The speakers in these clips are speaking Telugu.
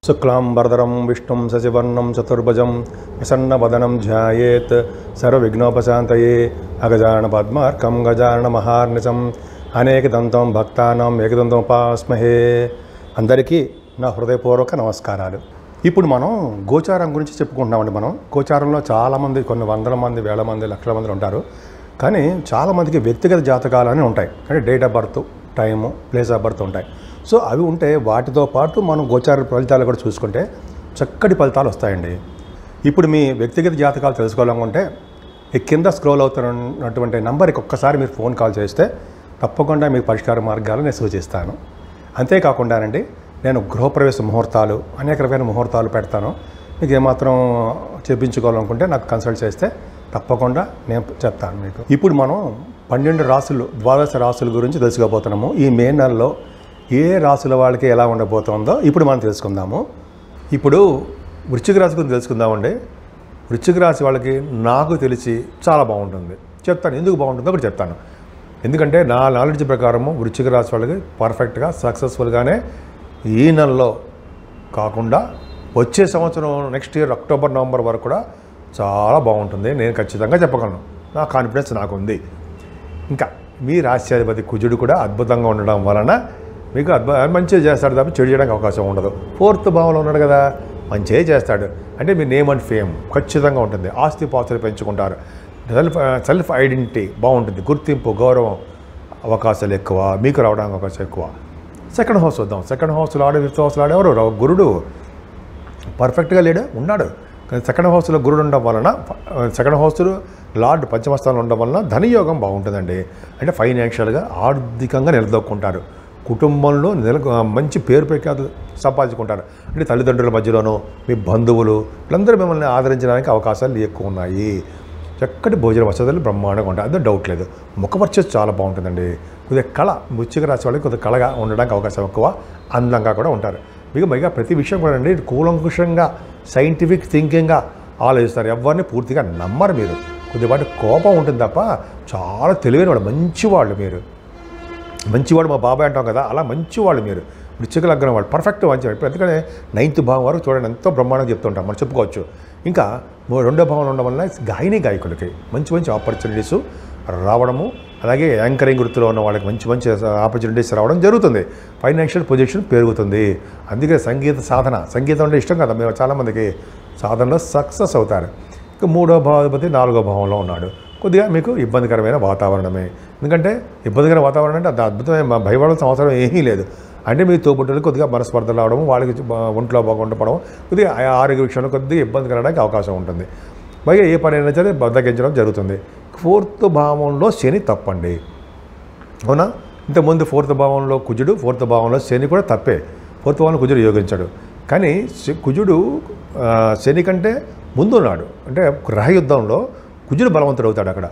శుక్లాంబరధరం విష్ణుం శశివర్ణం చతుర్భుజం ప్రసన్నవదనం ధ్యాయేత్ సర్వవిఘ్నోపశాంతయే అగజాన పద్మార్కం గజాన మహార్నిశం అనేకదంతం భక్తానం ఏకదంతం ఉపాస్మహే అందరికీ నా హృదయపూర్వక నమస్కారాలు ఇప్పుడు మనం గోచారం గురించి చెప్పుకుంటున్నామండి మనం గోచారంలో చాలామంది కొన్ని వందల మంది వేల మంది లక్షల మంది ఉంటారు కానీ చాలామందికి వ్యక్తిగత జాతకాలు అని ఉంటాయి అంటే date of birth time place of birth ఉంటాయి సో అవి ఉంటే వాటితో పాటు మనం గోచార ఫలితాలు కూడా చూసుకుంటే చక్కటి ఫలితాలు వస్తాయండి ఇప్పుడు మీ వ్యక్తిగత జాతకాలు తెలుసుకోవాలనుకుంటే ఈ కింద స్క్రోల్ అవుతున్నటువంటి నంబర్కి ఒక్కసారి మీరు ఫోన్ కాల్ చేస్తే తప్పకుండా మీకు పరిష్కార మార్గాలు నేను సూచిస్తాను అంతేకాకుండానండి నేను గృహప్రవేశ ముహూర్తాలు అనేక రకమైన ముహూర్తాలు పెడతాను మీకు ఏమాత్రం చెప్పించుకోవాలనుకుంటే నాకు కన్సల్ట్ చేస్తే తప్పకుండా నేను చెప్తాను మీకు ఇప్పుడు మనం పన్నెండు రాసులు ద్వాదశ రాసుల గురించి తెలుసుకోబోతున్నాము ఈ మే నెలలో ఏ రాసుల వాళ్ళకి ఎలా ఉండబోతుందో ఇప్పుడు మనం తెలుసుకుందాము ఇప్పుడు వృశ్చిక రాశి గురించి తెలుసుకుందామండి వృశ్చిక రాశి వాళ్ళకి నాకు తెలిసి చాలా బాగుంటుంది చెప్తాను ఎందుకు బాగుంటుందో ఒకటి చెప్తాను ఎందుకంటే నా నాలెడ్జ్ ప్రకారము వృశ్చిక రాశి వాళ్ళకి పర్ఫెక్ట్గా సక్సెస్ఫుల్గానే ఈ నెలలో కాకుండా వచ్చే సంవత్సరం నెక్స్ట్ ఇయర్ అక్టోబర్ నవంబర్ వరకు కూడా చాలా బాగుంటుంది నేను ఖచ్చితంగా చెప్పగలను నా కాన్ఫిడెన్స్ నాకు ఉంది ఇంకా మీ రాష్ట్రాధిపతి కుజుడు కూడా అద్భుతంగా ఉండడం వలన మీకు అద్భుత మంచిగా చేస్తాడు తప్ప చెడు చేయడానికి అవకాశం ఉండదు ఫోర్త్ భావంలో ఉన్నాడు కదా మంచిగా చేస్తాడు అంటే మీ నేమ్ అండ్ ఫేమ్ ఖచ్చితంగా ఉంటుంది ఆస్తి పాస్తులు పెంచుకుంటారు సెల్ఫ్ సెల్ఫ్ ఐడెంటిటీ బాగుంటుంది గుర్తింపు గౌరవం అవకాశాలు ఎక్కువ మీకు రావడానికి అవకాశం ఎక్కువ సెకండ్ హౌస్ వద్దాం సెకండ్ హౌస్లో ఆడే ఫిఫ్త్ హౌస్లో ఆడేవారు రా- గురుడు పర్ఫెక్ట్గా లేడు ఉన్నాడు కానీ సెకండ్ హౌస్లో గురుడు ఉండడం వలన సెకండ్ హౌస్లో లార్డ్ పంచమస్థానంలో ఉండడం వలన ధనయోగం బాగుంటుందండి అంటే ఫైనాన్షియల్గా ఆర్థికంగా నిలదొక్కుంటారు కుటుంబంలో నిల మంచి పేరు ప్రఖ్యాతులు సంపాదించుకుంటారు అంటే తల్లిదండ్రుల మధ్యలోనూ మీ బంధువులు వీళ్ళందరూ మిమ్మల్ని ఆదరించడానికి అవకాశాలు ఎక్కువ ఉన్నాయి చక్కటి భోజన వసతులు బ్రహ్మాండంగా ఉంటాయి అదే డౌట్ లేదు ముఖ వర్చస్సు చాలా బాగుంటుందండి కొద్దిగా కళ వృశ్చిక రాశి వాళ్ళకి కొద్దిగా కళగా ఉండడానికి అవకాశం ఎక్కువ అందంగా కూడా ఉంటారు మీకు పైగా ప్రతి విషయం కూడా అండి కూలంకుషంగా సైంటిఫిక్ థింకింగ్గా ఆలోచిస్తారు ఎవరిని పూర్తిగా నమ్మరు మీరు కొద్దిపాటి కోపం ఉంటుంది తప్ప చాలా తెలివైన వాళ్ళు మంచివాళ్ళు మీరు మంచివాడు మా బాబాయ్ అంటాం కదా అలా మంచివాళ్ళు మీరు వృశ్చిక లగ్నం వాళ్ళు పర్ఫెక్ట్ మంచివాడు ఇప్పుడు ఎందుకంటే నైన్త్ భావం వరకు చూడండి ఎంతో బ్రహ్మాండంగా చెప్తుంటాం మనం చెప్పుకోవచ్చు ఇంకా మూ- రెండో భావం ఉండడం వల్ల గాయని గాయకులకి మంచి మంచి ఆపర్చునిటీస్ రావడము అలాగే యాంకరింగ్ వృత్తిలో ఉన్న వాళ్ళకి మంచి మంచి ఆపర్చునిటీస్ రావడం జరుగుతుంది ఫైనాన్షియల్ పొజిషన్ పెరుగుతుంది అందుకే సంగీత సాధన సంగీతం అంటే ఇష్టం కదా మేము చాలామందికి సాధనలో సక్సెస్ అవుతారు ఇక మూడో భావాధిపతి నాలుగో భావంలో ఉన్నాడు కొద్దిగా మీకు ఇబ్బందికరమైన వాతావరణమే ఎందుకంటే ఇబ్బందికర వాతావరణం అంటే అది అద్భుతమైన మా భయపడాల్సిన అవసరం ఏమీ లేదు అంటే మీ తోబుట్టులు కొద్దిగా మనస్పర్ధలు రావడం వాళ్ళకి బా- ఒంట్లో బాగుండపడం కొద్దిగా ఆ- ఆరోగ్య విషయంలో కొద్దిగా ఇబ్బంది కలగడానికి అవకాశం ఉంటుంది పైగా ఏ పని అయినా సరే బద్దగించడం జరుగుతుంది ఫోర్త్ భావంలో శని తప్పండి అవునా ఇంతకుముందు ఫోర్త్ భావంలో కుజుడు ఫోర్త్ భావంలో శని కూడా తప్పే ఫోర్త్ భావంలో కుజుడు యోగించాడు కానీ శ- కుజుడు ఆ, శని కంటే ముందున్నాడు అంటే గ్రహయుద్ధంలో కుజుడు బలవంతుడు అవుతాడు అక్కడ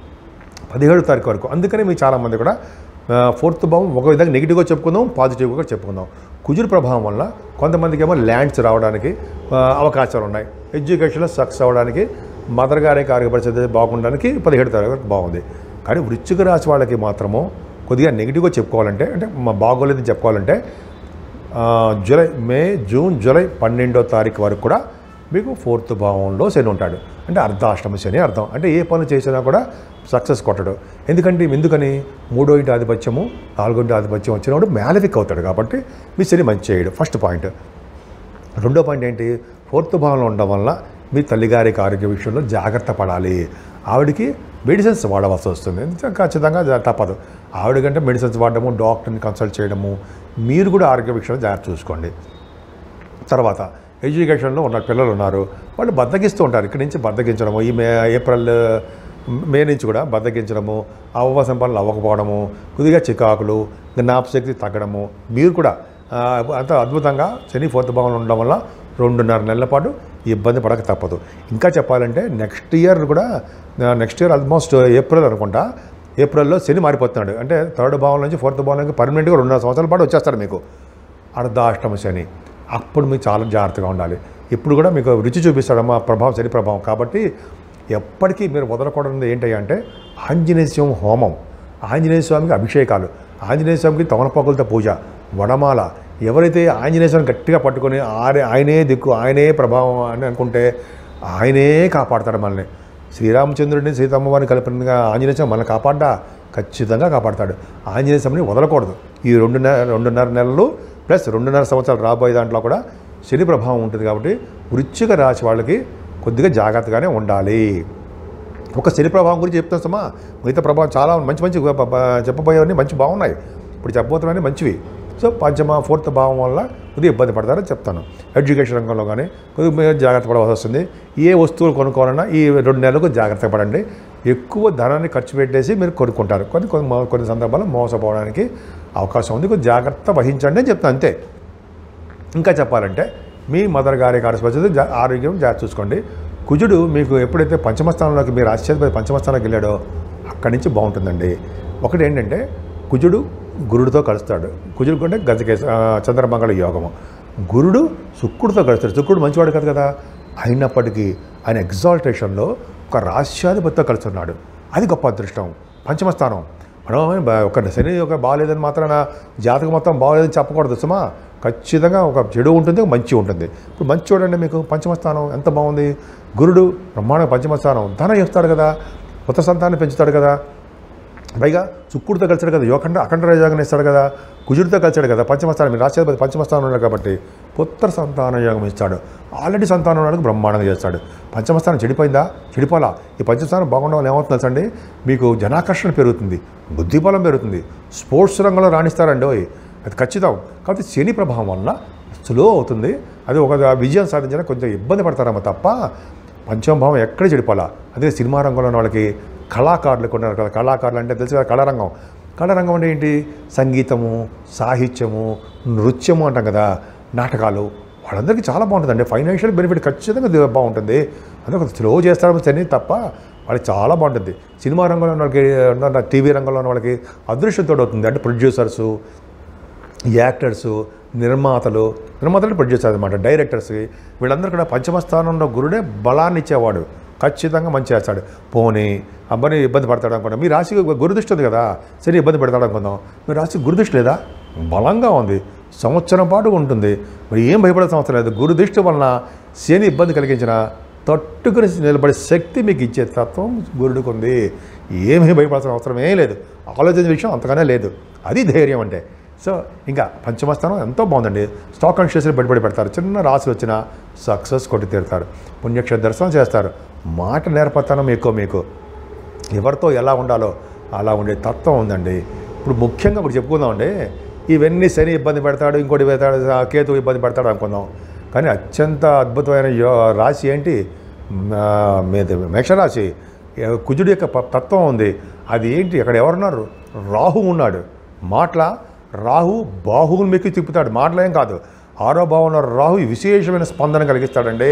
పదిహేడు తారీఖు వరకు అందుకని మీ చాలామంది కూడా ఆ, ఫోర్త్ భావం ఒక విధంగా నెగిటివ్గా చెప్పుకుందాం పాజిటివ్గా కూడా చెప్పుకుందాం కుజుడు ప్రభావం వల్ల కొంతమందికి ఏమో ల్యాండ్స్ రావడానికి ఆ, అవకాశాలు ఉన్నాయి ఎడ్యుకేషన్లో సక్సెస్ అవ్వడానికి మదర్ గారి కార్య పరిస్థితి బాగుండడానికి పదిహేడు తారీఖు వరకు బాగుంది కానీ వృశ్చిక రాశి వాళ్ళకి మాత్రము కొద్దిగా నెగిటివ్గా చెప్పుకోవాలంటే అంటే మా బాగోలేదని చెప్పుకోవాలంటే ఆ, జూలై మే జూన్ జూలై పన్నెండో తారీఖు వరకు కూడా మీకు ఫోర్త్ భావంలో శని ఉంటాడు అంటే అర్ధాష్టమ శని అర్థం అంటే ఏ పని చేసినా కూడా సక్సెస్ కొట్టడు ఎందుకంటే ఎందుకని మూడో ఇంటి ఆధిపత్యము నాలుగో ఇంటి ఆధిపత్యం వచ్చినప్పుడు మ్యాలవిక్ అవుతాడు కాబట్టి మీ శని మంచి చేయడు ఫస్ట్ పాయింట్ రెండో పాయింట్ ఏంటి ఫోర్త్ భావంలో ఉండడం వల్ల మీ తల్లిగారికి ఆరోగ్య విషయంలో జాగ్రత్త పడాలి ఆవిడకి మెడిసిన్స్ వాడవలసి వస్తుంది ఎందుకంటే ఖచ్చితంగా జా- తప్పదు ఆవిడ కంటే మెడిసిన్స్ వాడడము డాక్టర్ని కన్సల్ట్ చేయడము మీరు కూడా ఆరోగ్య విషయంలో జాగ్రత్త చూసుకోండి తర్వాత ఎడ్యుకేషన్లో ఉన్న పిల్లలు ఉన్నారు వాళ్ళు బద్దకిస్తూ ఉంటారు ఇక్కడి నుంచి బద్దకించడము ఈ మే ఏప్రిల్ మే నుంచి కూడా బద్దకించడము అవ్వవలసిన పనులు అవ్వకపోవడము కొద్దిగా చికాకులు జ్ఞాపశక్తి తగ్గడము మీరు కూడా ఆ, అంత అద్భుతంగా శని ఫోర్త్ భావంలో ఉండడం వల్ల రెండున్నర నెలల పాటు ఇబ్బంది పడక తప్పదు ఇంకా చెప్పాలంటే నెక్స్ట్ ఇయర్ కూడా నెక్స్ట్ ఇయర్ ఆల్మోస్ట్ ఏప్రిల్ అనుకుంటా ఏప్రిల్లో శని మారిపోతున్నాడు అంటే థర్డ్ భావం నుంచి ఫోర్త్ భావం నుంచి పర్మనెంట్గా రెండున్నర సంవత్సరాల పాటు వచ్చేస్తాడు మీకు అర్ధాష్టమ శని అప్పుడు మీరు చాలా జాగ్రత్తగా ఉండాలి ఇప్పుడు కూడా మీకు రుచి చూపిస్తాడమ్మా ప్రభావం శని ప్రభావం కాబట్టి ఎప్పటికీ మీరు వదలకూడదు ఏంటి అంటే ఆంజనేయ స్వామి హోమం ఆంజనేయ స్వామికి అభిషేకాలు ఆంజనేయ స్వామికి తమలపాకులతో పూజ వడమాల ఎవరైతే ఆంజనేయ స్వామిని గట్టిగా పట్టుకొని ఆరే ఆయనే దిక్కు ఆయనే ప్రభావం అని అనుకుంటే ఆయనే కాపాడతాడు మనల్ని శ్రీరామచంద్రుడిని సీతమ్మవారిని కలిపినగా ఆంజనేయ స్వామి మనల్ని కాపాడ్డా ఖచ్చితంగా కాపాడతాడు ఆంజనేయ స్వామిని వదలకూడదు ఈ రెండున్నర రెండున్నర నెలలు ప్లస్ రెండున్నర సంవత్సరాలు రాబోయే దాంట్లో కూడా శని ప్రభావం ఉంటుంది కాబట్టి వృశ్చిక రాశి వాళ్ళకి కొద్దిగా జాగ్రత్తగానే ఉండాలి ఒక శని ప్రభావం గురించి చెప్తాను సమా మిగతా ప్రభావం చాలా మంచి మంచి బ- బ- చెప్పబోయేవన్నీ మంచి బాగున్నాయి ఇప్పుడు చెప్పబోతున్నవన్నీ మంచివి సో పంచమ ఫోర్త్ భావం వల్ల కొద్దిగా ఇబ్బంది పడతారని చెప్తాను ఎడ్యుకేషన్ రంగంలో కానీ కొద్దిగా మీరు జాగ్రత్త పడవలసి వస్తుంది ఏ వస్తువులు కొనుక్కోవాలన్నా ఈ రెండు నెలలకు జాగ్రత్త పడండి ఎక్కువ ధనాన్ని ఖర్చు పెట్టేసి మీరు కొనుక్కుంటారు కొన్ని కొన్ని మో- కొన్ని సందర్భాల్లో మోసపోవడానికి అవకాశం ఉంది కొద్దిగా జాగ్రత్త వహించండి అని చెప్తాను అంతే ఇంకా చెప్పాలంటే మీ మదర్ గారి ఆరోగ్యం జా ఆరోగ్యం జాగ్రత్త చూసుకోండి కుజుడు మీకు ఎప్పుడైతే పంచమస్థానంలోకి మీరు ఆశ్చర్యపడి పంచమస్థానంలోకి వెళ్ళాడో అక్కడి నుంచి బాగుంటుందండి ఒకటి ఏంటంటే కుజుడు గురుడితో కలుస్తాడు కుజుడు అంటే గజకేశ ఆ, చంద్రమంగళ యోగము గురుడు శుక్రుడితో కలుస్తాడు శుక్రుడు మంచివాడు కాదు కదా అయినప్పటికీ ఆయన ఎగ్జాల్టేషన్లో ఒక రాష్ట్రాధిపతితో కలుస్తున్నాడు అది గొప్ప అదృష్టం పంచమస్థానం మనం బ- ఒక శని ఒక బాగాలేదని మాత్రాన జాతకం మొత్తం బాగాలేదని చెప్పకూడదు సుమా ఖచ్చితంగా ఒక చెడు ఉంటుంది ఒక మంచి ఉంటుంది ఇప్పుడు మంచి చూడండి మీకు పంచమస్థానం ఎంత బాగుంది గురుడు బ్రహ్మాండ పంచమస్థానం ధనం ఇస్తాడు కదా కొత్త సంతానం పెంచుతాడు కదా పైగా శుక్రుడితో కలిసాడు కదా యోగండ అఖండ రాజయోగం ఇస్తాడు కదా కుజుడితో కలిసాడు కదా పంచమస్థానం మీరు రాష్ట్రపతి పంచమస్థానం ఉన్నాడు కాబట్టి పుత్ర సంతాన యోగం ఇస్తాడు ఆల్రెడీ సంతానం ఉన్నాడు బ్రహ్మాండంగా చేస్తాడు పంచమస్థానం చెడిపోయిందా చెడిపోలా ఈ పంచమస్థానం బాగుండడం వల్ల ఏమవుతుంది తెలుసండి మీకు జనాకర్షణ పెరుగుతుంది బుద్ధిబలం పెరుగుతుంది స్పోర్ట్స్ రంగంలో రాణిస్తారండి ఓయ్ అది ఖచ్చితం కాబట్టి శని ప్రభావం వల్ల స్లో అవుతుంది అది ఒక విజయం సాధించడానికి కొంచెం ఇబ్బంది పడతారమ్మ తప్ప పంచమభావం ఎక్కడ చెడిపోలా అదే సినిమా రంగంలో ఉన్న వాళ్ళకి కళాకారులు ఉన్నారు కదా కళాకారులు అంటే తెలుసు కదా కళారంగం కళారంగం అంటే ఏంటి సంగీతము సాహిత్యము నృత్యము అంటాం కదా నాటకాలు వాళ్ళందరికీ చాలా బాగుంటుందండి ఫైనాన్షియల్ బెనిఫిట్ ఖచ్చితంగా ది- బాగుంటుంది అదే ఒక స్లో చేస్తాడు సరే తప్ప వాళ్ళకి చాలా బాగుంటుంది సినిమా రంగంలో ఉన్న వాళ్ళకి ఉన్న టీవీ రంగంలో ఉన్న వాళ్ళకి అదృష్టంతో అవుతుంది అంటే ప్రొడ్యూసర్సు యాక్టర్స్ నిర్మాతలు నిర్మాతలు ప్రొడ్యూసర్ అనమాట డైరెక్టర్స్కి వీళ్ళందరూ కూడా పంచమ స్థానంలో గురుడే బలాన్ని ఇచ్చేవాడు ఖచ్చితంగా మంచి చేస్తాడు పోనీ అబ్బాయి ఇబ్బంది పడతాడు అనుకున్నా మీ రాశికి గురుదృష్టి ఉంది కదా సరే ఇబ్బంది పెడతాడు అనుకుందాం మీ రాశికి గురుదృష్టి లేదా బలంగా ఉంది సంవత్సరం పాటు ఉంటుంది మరి ఏం భయపడాల్సిన అవసరం లేదు గురుదృష్టి వలన శని ఇబ్బంది కలిగించిన తట్టుకుని నిలబడే శక్తి మీకు ఇచ్చే తత్వం గురుడికి ఉంది ఏమీ భయపడాల్సిన అవసరం ఏం లేదు ఆలోచించే విషయం అంతగానే లేదు అది ధైర్యం అంటే సో ఇంకా పంచమస్థానం ఎంతో బాగుందండి స్టాక్ అండ్ షేర్స్ని బయటపడి పెడతారు చిన్న రాశులు వచ్చినా సక్సెస్ కొట్టి తీరుతారు పుణ్యక్షేత్ర దర్శనం చేస్తారు మాట నేర్పతనం ఎక్కువ మీకు ఎవరితో ఎలా ఉండాలో అలా ఉండే తత్వం ఉందండి ఇప్పుడు ముఖ్యంగా ఇప్పుడు చెప్పుకుందామండి ఇవన్నీ శని ఇబ్బంది పెడతాడు ఇంకోటి పెడతాడు ఆ కేతు ఇబ్బంది పెడతాడు అనుకుందాం కానీ అత్యంత అద్భుతమైన యో రాశి ఏంటి ఆ, మీది మేషరాశి ఏ- కుజుడి యొక్క ప- తత్వం ఉంది అది ఏంటి అక్కడ ఎవరున్నారు రాహు ఉన్నాడు మాటల రాహు బాహువులు మెక్కి తిప్పుతాడు మాటలు ఏం కాదు ఆరో భావంలో రాహు విశేషమైన స్పందన కలిగిస్తాడండి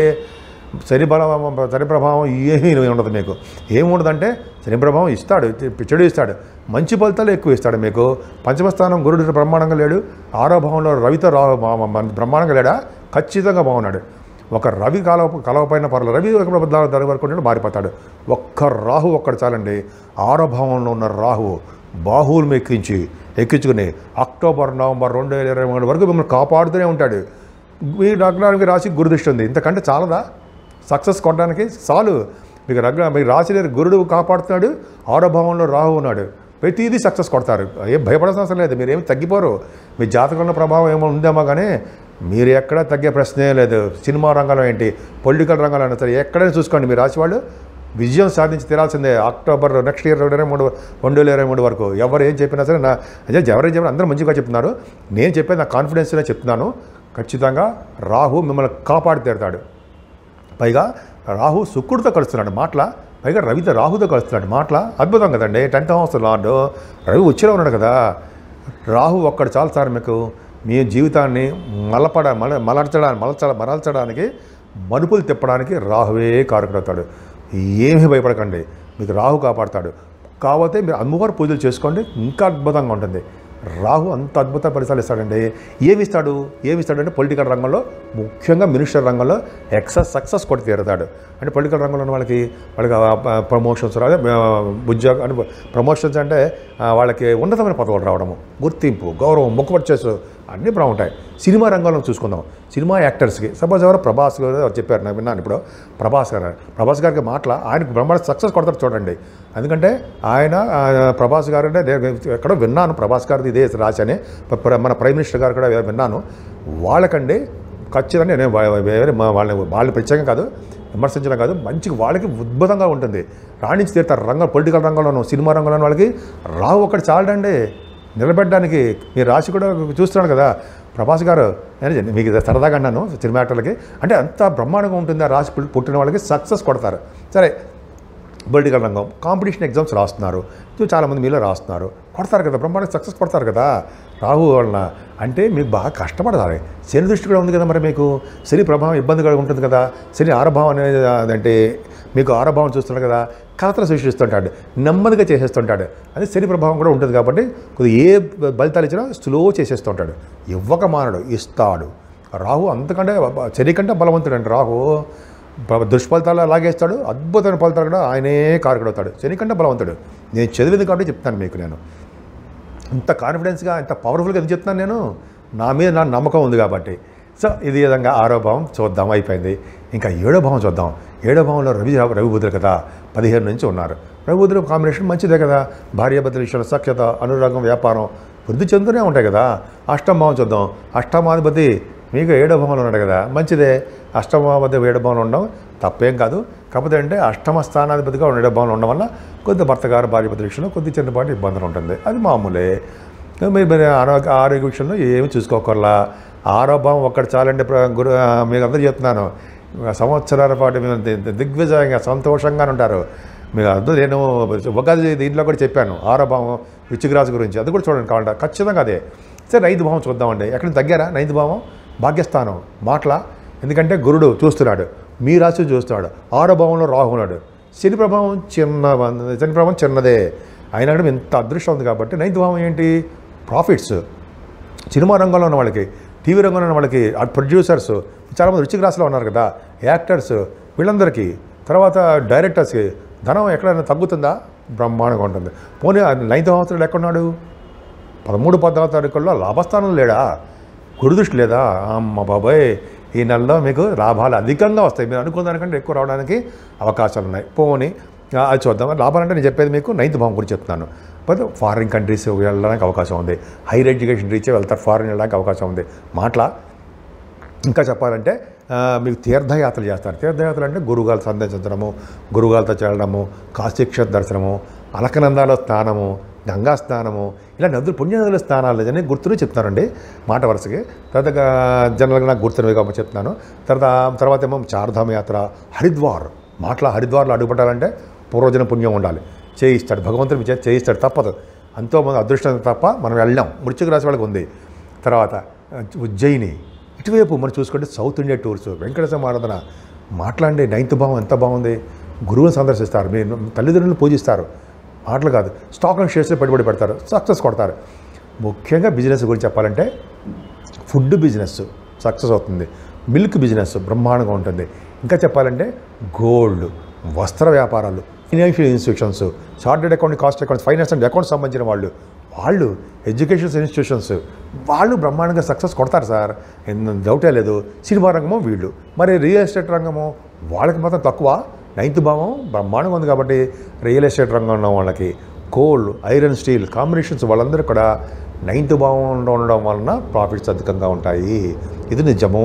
శని బలం శని ప్రభావం ఏమీ ఉండదు మీకు ఏముండదంటే శని ప్రభావం ఇస్తాడు చెడు ఇస్తాడు మంచి ఫలితాలు ఎక్కువ ఇస్తాడు మీకు పంచమస్థానం గురుడు బ్రహ్మాండంగా లేడు ఆరో భావంలో రవితో రా బ్రహ్మాండంగా లేడా ఖచ్చితంగా బాగున్నాడు ఒక రవి కాల కలవపైన పర్లేదు రవి ఒక దాని దాని వరకు ఉన్నాడు మారిపోతాడు ఒక్క రాహు ఒక్కడు చాలండి ఆరో భావంలో ఉన్న రాహు బాహువులు ఎక్కించి ఎక్కించుకుని అక్టోబర్ నవంబర్ రెండు వేల ఇరవై మూడు వరకు మిమ్మల్ని కాపాడుతూనే ఉంటాడు మీ లగ్నానికి రాసి గురుదృష్టి ఉంది ఇంతకంటే చాలదా సక్సెస్ కొట్టడానికి చాలు మీకు లగ్న మీకు రాశి గురుడు కాపాడుతున్నాడు ఆరో భావంలో రాహు ఉన్నాడు ప్రతిదీ సక్సెస్ కొడతారు ఏం భయపడాల్సిన అవసరం లేదు మీరు ఏమి తగ్గిపోరు మీ జాతకంలో ప్రభావం ఏమో ఉందేమో కానీ మీరు ఎక్కడ తగ్గే ప్రశ్నే లేదు సినిమా రంగంలో ఏంటి పొలిటికల్ రంగంలో అయినా సరే ఎక్కడైనా చూసుకోండి మీ రాశి వాళ్ళు విజయం సాధించి తీరాల్సిందే అక్టోబర్ నెక్స్ట్ ఇయర్ రెండు ఇరవై మూడు రెండు వేల ఇరవై మూడు వరకు ఎవరు ఏం చెప్పినా సరే నా అదే ఎవరేం చెప్పినా అందరూ మంచిగా చెప్తున్నారు నేను చెప్పేది నా కాన్ఫిడెన్స్నే చెప్తున్నాను ఖచ్చితంగా రాహు మిమ్మల్ని కాపాడి తీరుతాడు పైగా రాహు శుక్రుడితో కలుస్తున్నాడు మాటల పైగా రవితో రాహుతో కలుస్తున్నాడు మాటల అద్భుతం కదండి టెన్త్ హౌస్ లార్డు రవి వచ్చిలో ఉన్నాడు కదా రాహు ఒక్కడు చాలు సార్ మీకు మీ జీవితాన్ని మలపడ మల మలర్చడానికి మలచ మరల్చడానికి మలుపులు తిప్పడానికి రాహువే కారకుడవుతాడు ఏమీ భయపడకండి మీకు రాహు కాపాడతాడు కాకపోతే మీరు అమ్మవారి పూజలు చేసుకోండి ఇంకా అద్భుతంగా ఉంటుంది రాహు అంత అద్భుత ఫలితాలు ఇస్తాడండి ఏమి ఇస్తాడు ఏమి ఇస్తాడంటే పొలిటికల్ రంగంలో ముఖ్యంగా మినిస్టర్ రంగంలో ఎక్సెస్ సక్సెస్ కొట్టి తీరుతాడు అంటే పొలిటికల్ రంగంలో ఉన్న వాళ్ళకి వాళ్ళకి ప్రమోషన్స్ అదే ఆ, ఉద్యోగ అంటే ప్రమోషన్స్ అంటే ఆ, వాళ్ళకి ఉన్నతమైన పదవులు రావడము గుర్తింపు గౌరవం మొక్కుబడి చేసు అన్నీ బాగుంటాయి సినిమా రంగంలో చూసుకుందాం సినిమా యాక్టర్స్కి సపోజ్ ఎవరో ప్రభాస్ గారు ఎవరో చెప్పారు నాకు విన్నాను ఇప్పుడు ప్రభాస్ గారు ప్రభాస్ గారికి మాటల ఆయనకు బ్రహ్మాండ సక్సెస్ కొడతారు చూడండి ఎందుకంటే ఆయన ఆ, ప్రభాస్ గారు అంటే నేను ఎక్కడో విన్నాను ప్రభాస్ గారిది ఇదే రాశని ప్ర- మన ప్రైమ్ మినిస్టర్ గారు కూడా విన్నాను వాళ్ళకండి ఖచ్చితంగా నేను వా- వేరే మా వాళ్ళని వాళ్ళని ప్రత్యేకంగా కాదు విమర్శించడం కాదు మంచిగా వాళ్ళకి ఉద్భుతంగా ఉంటుంది రాణించి తీరుతారు రంగం పొలిటికల్ రంగంలోనూ సినిమా రంగంలోనూ వాళ్ళకి రావు ఒకటి చాలడండి నిలబెట్టడానికి మీరు రాసి కూడా చూస్తున్నాడు కదా ప్రభాస్ గారు నేను మీకు ఇది సరదాగా అన్నాను సినిమా యాక్టర్లకి అంటే అంత బ్రహ్మాండంగా ఉంటుంది ఆ రాసి పుట్టి- పుట్టిన వాళ్ళకి సక్సెస్ కొడతారు సరే పొలిటికల్ రంగం కాంపిటీషన్ ఎగ్జామ్స్ రాస్తున్నారు ఇది చాలామంది మీలో రాస్తున్నారు కొడతారు కదా బ్రహ్మాండంగా సక్సెస్ కొడతారు కదా రాహు వలన అంటే మీకు బాగా కష్టపడాలి శని దృష్టి కూడా ఉంది కదా మరి మీకు శని ప్రభావం ఇబ్బందిగా ఉంటుంది కదా శని ఆరభావం అనేది అదంటే మీకు ఆరభావం చూస్తున్నాడు కదా కలతలు సృష్టిస్తుంటాడు నెమ్మదిగా చేసేస్తుంటాడు అది శని ప్రభావం కూడా ఉంటుంది కాబట్టి కొద్దిగా ఏ ఫలితాలు ఇచ్చినా స్లో చేసేస్తుంటాడు ఇవ్వక మానడు ఇస్తాడు రాహు అంతకంటే శని కంటే బలవంతుడు అండి రాహు ప- దుష్ఫలితాలు లాగేస్తాడు అద్భుతమైన ఫలితాలు కూడా ఆయనే కారకుడవుతాడు శని కంటే బలవంతుడు నేను చదివింది కాబట్టి చెప్తాను మీకు నేను ఇంత కాన్ఫిడెన్స్గా ఇంత పవర్ఫుల్గా ఎందుకు చెప్తున్నాను నేను నా మీద నా నమ్మకం ఉంది కాబట్టి సో ఇది విధంగా ఆరో భావం చూద్దాం అయిపోయింది ఇంకా ఏడో భావం చూద్దాం ఏడో భావంలో రవి రవిబుద్ధులు కదా పదిహేను నుంచి ఉన్నారు రవిబుద్ధుల కాంబినేషన్ మంచిదే కదా భార్యాభర్తల విషయంలో సఖ్యత అనురాగం వ్యాపారం వృద్ధి చెందుతూనే ఉంటాయి కదా అష్టమ భావం చూద్దాం అష్టమాధిపతి మీకు ఏడో భావంలో ఉన్నాడు కదా మంచిదే అష్టమాధిపతి ఏడో భావంలో ఉండడం తప్పేం కాదు కాకపోతే అంటే అష్టమ స్థానాధిపతిగా ఏడో భావంలో ఉండడం వల్ల కొద్ది భర్త గారు భార్య భర్త విషయంలో కొద్ది చిన్నపాటి ఇబ్బందులు ఉంటుంది అది మామూలే మీరు మరి ఆరోగ్య ఆరోగ్య విషయంలో ఏమి చూసుకోకర్లా ఆరోభావం ఒక్కటి చాలండి ప్ర- గురు ఆ, మీకు అందరూ చెప్తున్నాను సంవత్సరాల పాటు మేము ది- దిగ్విజయంగా సంతోషంగా ఉంటారు మీకు అర్థం నేను ఉగాది దీంట్లో కూడా చెప్పాను ఆరోభావం వృచ్చికరాజు గురించి అది కూడా చూడండి కావాలంటే ఖచ్చితంగా అదే సరే రైతు భావం చూద్దామండి ఎక్కడ తగ్గారా నైన్త్ భావం భాగ్యస్థానం మాటల ఎందుకంటే గురుడు చూస్తున్నాడు మీ రాశి చూస్తున్నాడు ఆరో భావంలో రాహు ఉన్నాడు శని ప్రభావం చిన్న శని ప్రభావం చిన్నదే అయినా కూడా ఇంత అదృష్టం ఉంది కాబట్టి నైన్త్ భావం ఏంటి ప్రాఫిట్స్ సినిమా రంగంలో ఉన్న వాళ్ళకి టీవీ రంగంలో ఉన్న వాళ్ళకి ఆ ప్రొడ్యూసర్స్ చాలామంది రుచికి రాశిలో ఉన్నారు కదా యాక్టర్స్ వీళ్ళందరికీ తర్వాత డైరెక్టర్స్కి ధనం ఎక్కడైనా తగ్గుతుందా బ్రహ్మాండంగా ఉంటుంది పోనీ ఆ నైన్త్ సంవత్సరాలు ఎక్కడున్నాడు పదమూడు పద్నాలుగు తారీఖుల్లో లాభస్థానం లేడా గురుదృష్టి లేదా అమ్మ బాబాయ్ ఈ నెలలో మీకు లాభాలు అధికంగా వస్తాయి మీరు అనుకున్న దానికంటే ఎక్కువ రావడానికి అవకాశాలు ఉన్నాయి పోనీ ఆ, అది చూద్దాం లాభాలు అంటే నేను చెప్పేది మీకు నైన్త్ భావం గురించి చెప్తున్నాను బట్ ఫారిన్ కంట్రీస్ వెళ్ళడానికి అవకాశం ఉంది హైయర్ ఎడ్యుకేషన్ రీచ్ వెళ్తారు ఫారిన్ వెళ్ళడానికి అవకాశం ఉంది మాటల ఇంకా చెప్పాలంటే ఆ, మీకు తీర్థయాత్రలు చేస్తారు తీర్థయాత్రలు అంటే గురుగాలు సందర్శించడము గురుగాలతో చేరడము కాశీక్షేత్ర దర్శనము అలకనందాల స్నానము గంగా స్నానము ఇలా నదులు పుణ్యనదుల స్నానాలు అని గుర్తులు చెప్తారండి మాట వరుసకి తర్వాత గా- జనరల్గా నాకు గుర్తున్నవి కాబట్టి చెప్తున్నాను తర్వాత తర్వాత ఏమో చార్ధామ యాత్ర హరిద్వార్ మాటల హరిద్వార్లో అడుగుపట్టాలంటే పూర్వజన పుణ్యం ఉండాలి చేయిస్తాడు భగవంతుడు చే- చేయిస్తాడు తప్పదు అంతో మంది అదృష్టం తప్ప మనం వెళ్ళాం వృశ్చిక రాశి వాళ్ళకి ఉంది తర్వాత ఆ, ఉజ్జయిని ఇటువైపు మనం చూసుకుంటే సౌత్ ఇండియా టూర్స్ వెంకటేశ్వర ఆరాధన మాట్లాడే నైన్త్ భావం ఎంత బాగుంది గురువుని సందర్శిస్తారు మీ తల్లిదండ్రులను పూజిస్తారు మాటలు కాదు స్టాక్ అండ్ షేర్స్లో పెట్టుబడి పెడతారు సక్సెస్ కొడతారు ముఖ్యంగా బిజినెస్ గురించి చెప్పాలంటే ఫుడ్ బిజినెస్ సక్సెస్ అవుతుంది మిల్క్ బిజినెస్ బ్రహ్మాండంగా ఉంటుంది ఇంకా చెప్పాలంటే గోల్డ్ వస్త్ర వ్యాపారాలు financial institutions chartered account cost accounts finance and accounts సంబంధించిన వాళ్ళు వాళ్ళు ఎడ్యుకేషన్ ఇన్స్టిట్యూషన్స్ వాళ్ళు బ్రహ్మాండంగా సక్సెస్ కొడతారు సార్ ఎన్న డౌటే లేదు సినిమా రంగమో వీళ్ళు మరి రియల్ ఎస్టేట్ రంగము వాళ్ళకి మాత్రం తక్కువ నైన్త్ భావం బ్రహ్మాండంగా ఉంది కాబట్టి రియల్ ఎస్టేట్ రంగంలో వాళ్ళకి కోల్ ఐరన్ స్టీల్ కాంబినేషన్స్ వాళ్ళందరూ కూడా నైన్త్ భావంలో ఉండడం వలన ప్రాఫిట్స్ అధికంగా ఉంటాయి ఇది నిజము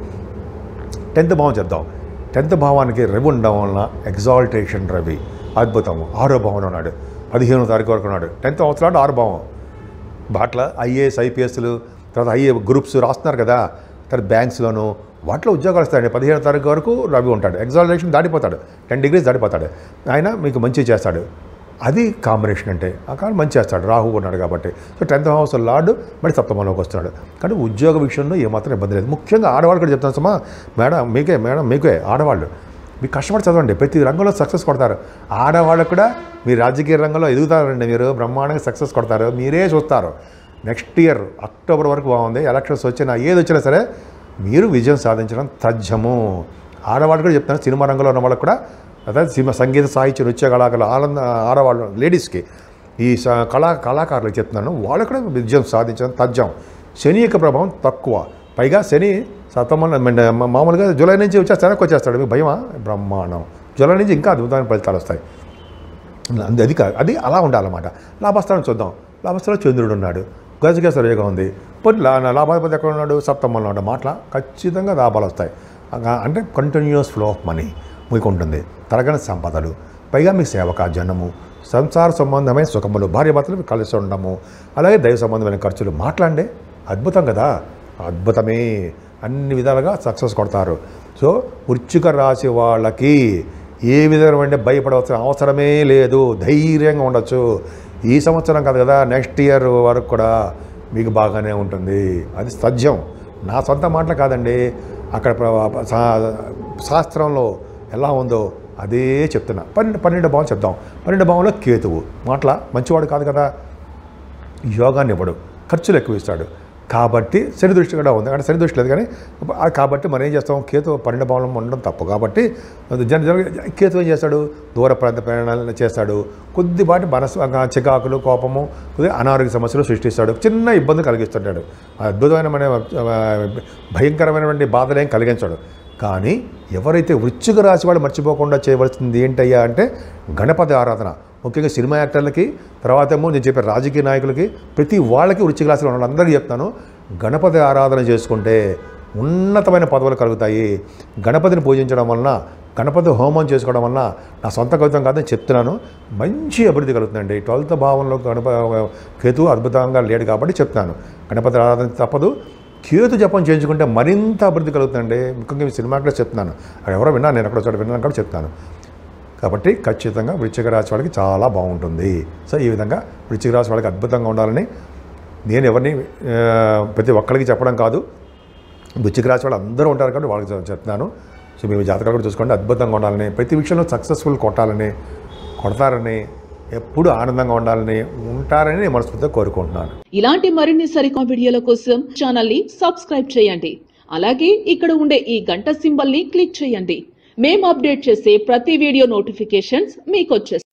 టెన్త్ భావం చెప్దాం టెన్త్ భావానికి రవి ఉండడం వలన ఎగ్జాల్టేషన్ రవి అద్భుతం ఆరో భావం ఉన్నాడు పదిహేనో తారీఖు వరకు ఉన్నాడు టెన్త్ అవసరం ఆరు భావం వాటిలో ఐఏఎస్ ఐపీఎస్లు తర్వాత ఐఏ గ్రూప్స్ రాస్తున్నారు కదా తర్వాత బ్యాంక్స్లోను వాటిలో ఉద్యోగాలు వస్తాయండి పదిహేను తారీఖు వరకు రవి ఉంటాడు ఎగ్జామినేషన్ దాటిపోతాడు టెన్ డిగ్రీస్ దాటిపోతాడు ఆయన మీకు మంచి చేస్తాడు అది కాంబినేషన్ అంటే ఆ కానీ మంచి చేస్తాడు రాహు ఉన్నాడు కాబట్టి సో టెన్త్ హౌస్ లార్డు మరి సప్తమంలోకి వస్తున్నాడు కానీ ఉద్యోగ విషయంలో ఏమాత్రం ఇబ్బంది లేదు ముఖ్యంగా ఆడవాళ్ళు కూడా చెప్తాను సమా మేడం మీకే మేడం మీకే ఆడవాళ్ళు మీరు కష్టపడి చదవండి ప్రతి రంగంలో సక్సెస్ కొడతారు ఆడవాళ్ళకు కూడా మీ రాజకీయ రంగంలో ఎదుగుతారండి మీరు బ్రహ్మాండంగా సక్సెస్ కొడతారు మీరే చూస్తారు నెక్స్ట్ ఇయర్ అక్టోబర్ వరకు బాగుంది ఎలక్షన్స్ వచ్చినా ఏది వచ్చినా సరే మీరు విజయం సాధించడం తథ్యము ఆడవాళ్ళు కూడా చెప్తాను సినిమా రంగంలో ఉన్న వాళ్ళకి కూడా అదే సినిమా సంగీత సాహిత్య నృత్య కళాకారులు ఆనంద ఆడవాళ్ళు లేడీస్కి ఈ స- కళా కళాకారులకు చెప్తున్నాను వాళ్ళు కూడా విజయం సాధించడం తథ్యం శని యొక్క ప్రభావం తక్కువ పైగా శని సప్తమంలో మా- మామూలుగా జూలై నుంచి వచ్చేస్తే వెనక్కి వచ్చేస్తాడు మీకు భయమా బ్రహ్మాండం జూలై నుంచి ఇంకా అద్భుతమైన ఫలితాలు వస్తాయి అది అది కాదు అది అలా ఉండాలన్నమాట లాభస్థానం చూద్దాం లాభస్థానం చంద్రుడు ఉన్నాడు గజకేశ్వర యోగం ఉంది పోనీ లా లాభాధిపతి ఎక్కడ ఉన్నాడు సప్తమంలో ఉన్నాడు మాటల ఖచ్చితంగా లాభాలు వస్తాయి అగా- అంటే కంటిన్యూస్ ఫ్లో ఆఫ్ మనీ మీకు ఉంటుంది తరగని సంపదలు పైగా మీ సేవక జనము సంసార సంబంధమైన సుఖములు భార్య భర్తలు కలిసి ఉండము అలాగే దైవ సంబంధమైన ఖర్చులు మాట్లాడండి అద్భుతం కదా అద్భుతమే అన్ని విధాలుగా సక్సెస్ కొడతారు సో వృచ్చిక రాశి వాళ్ళకి ఏ విధమైన భయపడవలసిన అవసరమే లేదు ధైర్యంగా ఉండొచ్చు ఈ సంవత్సరం కాదు కదా నెక్స్ట్ ఇయర్ వరకు కూడా మీకు బాగానే ఉంటుంది అది సత్యం నా సొంత మాటలు కాదండి అక్కడ ప్ర- శా- శాస్త్రంలో ఎలా ఉందో అదే చెప్తున్నా పన్నెండు పన్నెండు భావం చెప్దాం పన్నెండు భావంలో కేతువు మాటల మంచివాడు కాదు కదా యోగాన్ని ఇవ్వడు ఖర్చులు ఎక్కువ ఇస్తాడు కాబట్టి శని దృష్టి కూడా ఉంది అంటే శని దృష్టి లేదు కానీ ఆ కాబట్టి మనం ఏం చేస్తాం కేతు పన్నెండు భావంలో ఉండడం తప్పు కాబట్టి జన జన కేతు ఏం చేస్తాడు దూర ప్రాంత ప్రయాణాలను చేస్తాడు కొద్దిపాటి మనసు ఆ చికాకులు కోపము కొద్దిగా అనారోగ్య సమస్యలు సృష్టిస్తాడు చిన్న ఇబ్బంది కలిగిస్తుంటాడు అద్భుతమైన మన ఆ, భయంకరమైనటువంటి బాధలేం కలిగించాడు కానీ ఎవరైతే వృశ్చిక రాశి వాళ్ళు మర్చిపోకుండా చేయవలసింది ఏంటయ్యా అంటే గణపతి ఆరాధన ముఖ్యంగా సినిమా యాక్టర్లకి తర్వాత ఏమో నేను చెప్పే రాజకీయ నాయకులకి ప్రతి వాళ్ళకి వృశ్చిక రాశిలో ఉన్న వాళ్ళందరికీ చెప్తాను గణపతి ఆరాధన చేసుకుంటే ఉన్నతమైన పదవులు కలుగుతాయి గణపతిని పూజించడం వలన గణపతి హోమం చేసుకోవడం వలన నా సొంత కవితం కాదని చెప్తున్నాను మంచి అభివృద్ధి కలుగుతుందండి ట్వెల్త్ భావంలో గణప కేతు అద్భుతంగా లేడు కాబట్టి చెప్తున్నాను గణపతి ఆరాధన తప్పదు కేతు జపం చేయించుకుంటే మరింత అభివృద్ధి కలుగుతుందండి ముఖ్యంగా ఈ సినిమాలో చెప్తున్నాను అక్కడ ఎవరో విన్నా నేను ఎక్కడో చోట విన్నాను కూడా చెప్తాను కాబట్టి ఖచ్చితంగా వృశ్చిక రాశి వాళ్ళకి చాలా బాగుంటుంది సో ఈ విధంగా వృశ్చిక రాశి వాళ్ళకి అద్భుతంగా ఉండాలని నేను ఎవరిని ఆ, ప్రతి ఒక్కరికి చెప్పడం కాదు వృశ్చిక రాశి వాళ్ళు అందరూ ఉంటారు కాబట్టి వాళ్ళకి చెప్- చెప్తున్నాను సో మేము జాతకాలు కూడా చూసుకోండి అద్భుతంగా ఉండాలని ప్రతి విషయంలో సక్సెస్ఫుల్ కొట్టాలని కొడతారని ఎప్పుడు ఆనందంగా ఉండాలని ఉంటారని నేను మనస్ఫూర్తిగా కోరుకుంటున్నాను ఇలాంటి మరిన్ని సరికొత్త వీడియోల కోసం ఛానల్ ని సబ్స్క్రైబ్ చేయండి అలాగే ఇక్కడ ఉండే ఈ గంట సింబల్ ని క్లిక్ చేయండి మేము అప్డేట్ చేసే ప్రతి వీడియో నోటిఫికేషన్స్ మీకు వచ్చేస్తాయి